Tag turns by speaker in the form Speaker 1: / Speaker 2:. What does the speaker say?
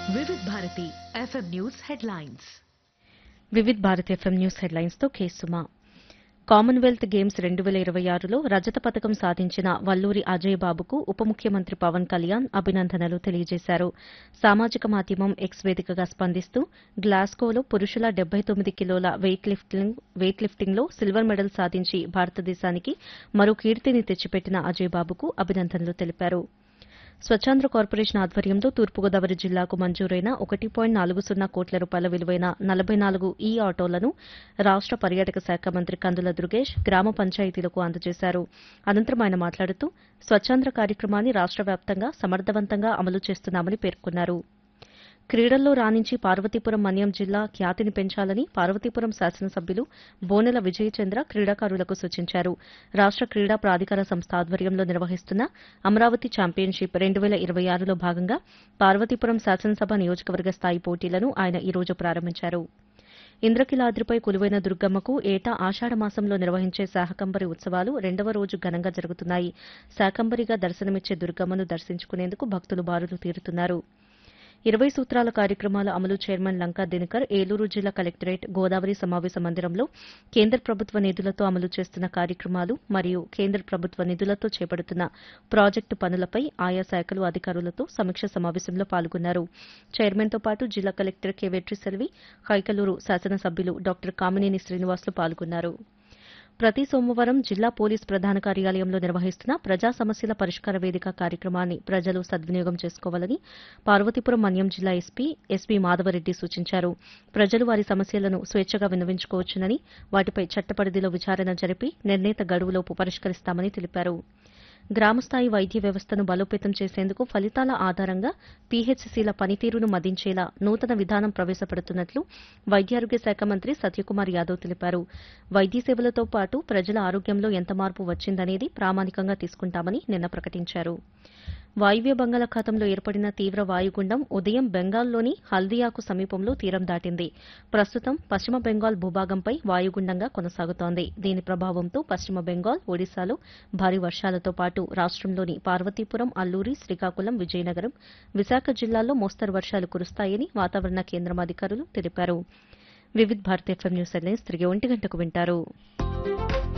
Speaker 1: Vividh Bharati FM news headlines
Speaker 2: Vividh Bharat FM news headlines తో కేసుమా Commonwealth games రెండు వేల ఇరవై ఆరులో రజత పథకం సాధించిన వల్లూరి అజయ్ బాబుకు ఉప ముఖ్యమంత్రి పవన్ కళ్యాణ్ అభినందనలు తెలియజేశారు సామాజిక మాధ్యమం ఎక్స్ వేదికగా స్పందిస్తూ గ్లాస్గోలో పురుషుల డెబ్బై తొమ్మిది కిలోల వెయిట్ లిఫ్టింగ్ వెయిట్ లిఫ్టింగ్లో సిల్వర్ మెడల్ సాధించి భారతదేశానికి మరో కీర్తిని తెచ్చిపెట్టిన అజయ్ బాబుకు అభినందనలు తెలిపారు స్వచ్ఛాంధ్ర కార్పొరేషన్ ఆధ్వర్యంలో తూర్పుగోదావరి జిల్లాకు మంజూరైన ఒకటి పాయింట్ నాలుగు సున్నా కోట్ల రూపాయల విలువైన నలభై నాలుగు ఈ ఆటోలను రాష్ట పర్యాటక శాఖ మంత్రి కందుల దుర్గేష్ గ్రామ పంచాయతీలకు అందజేశారు అనంతరం ఆయన మాట్లాడుతూ స్వచ్ఛాంధ్ర కార్యక్రమాన్ని రాష్ట వ్యాప్తంగా సమర్థవంతంగా అమలు చేస్తున్నామని పేర్కొన్నారు క్రీడల్లో రాణించి పార్వతీపురం మన్యం జిల్లా ఖ్యాతిని పెంచాలని పార్వతీపురం శాసనసభ్యులు బోనెల విజయచంద్ర క్రీడాకారులకు సూచించారు రాష్ట క్రీడా ప్రాధికార సంస్థ ఆధ్వర్యంలో నిర్వహిస్తున్న అమరావతి ఛాంపియన్షిప్ రెండు వేల ఇరవై ఆరులో భాగంగా పార్వతీపురం శాసనసభ నియోజకవర్గ స్థాయి పోటీలను ఆయన ఈ రోజు ప్రారంభించారు ఇంద్రకిలాద్రిపై కొలువైన దుర్గమ్మకు ఏటా ఆషాఢ మాసంలో నిర్వహించే శాకంబరి ఉత్సవాలు రెండవ రోజు ఘనంగా జరుగుతున్నాయి శాకంబరిగా దర్శనమిచ్చే దుర్గమ్మను దర్శించుకునేందుకు భక్తులు బారులు తీరుతున్నారు ఇరవై సూత్రాల కార్యక్రమాల అమలు చైర్మన్ లంకా దినకర్ ఏలూరు జిల్లా కలెక్టరేట్ గోదావరి సమావేశ మందిరంలో కేంద్ర ప్రభుత్వ నిధులతో అమలు చేస్తున్న కార్యక్రమాలు మరియు కేంద్ర ప్రభుత్వ నిధులతో చేపడుతున్న ప్రాజెక్టు పనులపై ఆయా శాఖలు అధికారులతో సమీక్ష సమావేశంలో పాల్గొన్నారు చైర్మన్తో పాటు జిల్లా కలెక్టర్ కె వెట్రిసెల్వి కైకలూరు శాసనసభ్యులు డాక్టర్ కామినేని శ్రీనివాసులు పాల్గొన్నారు ప్రతి సోమవారం జిల్లా పోలీస్ ప్రధాన కార్యాలయంలో నిర్వహిస్తున్న ప్రజా సమస్యల పరిష్కార వేదిక కార్యక్రమాన్ని ప్రజలు సద్వినియోగం చేసుకోవాలని పార్వతీపురం మన్యం జిల్లా ఎస్పీ ఎస్పీ మాధవరెడ్డి సూచించారు ప్రజలు వారి సమస్యలను స్వేచ్ఛగా విన్నవించుకోవచ్చునని వాటిపై చట్టపరిధిలో విచారణ జరిపి నిర్ణీత గడువులోపు పరిష్కరిస్తామని తెలిపారు గ్రామస్థాయి వైద్య వ్యవస్థను బలోపేతం చేసేందుకు ఫలితాల ఆధారంగా పీహెచ్సీల పనితీరును మదించేలా నూతన విధానం ప్రవేశపెడుతున్నట్లు వైద్యారోగ్య శాఖ మంత్రి సత్యకుమార్ యాదవ్ తెలిపారు వైద్య సేవలతో పాటు ప్రజల ఆరోగ్యంలో ఎంత మార్పు వచ్చిందనేది ప్రామాణికంగా తీసుకుంటామని నిన్న ప్రకటించారు వాయువ్య బంగాళాఖాతంలో ఏర్పడిన తీవ్ర వాయుగుండం ఉదయం బెంగాల్లోని హల్దియాకు సమీపంలో తీరం దాటింది ప్రస్తుతం పశ్చిమ బెంగాల్ భూభాగంపై వాయుగుండంగా కొనసాగుతోంది దీని ప్రభావంతో పశ్చిమ బెంగాల్ ఒడిశాలో భారీ వర్షాలతో పాటు రాష్టంలోని పార్వతీపురం అల్లూరి శ్రీకాకుళం విజయనగరం విశాఖ జిల్లాల్లో మోస్తరు వర్షాలు కురుస్తాయని వాతావరణ కేంద్రం అధికారులు తెలిపారు Vividh Bharat FM news headlines తిరిగి ఒంటి గంటకు వింటారు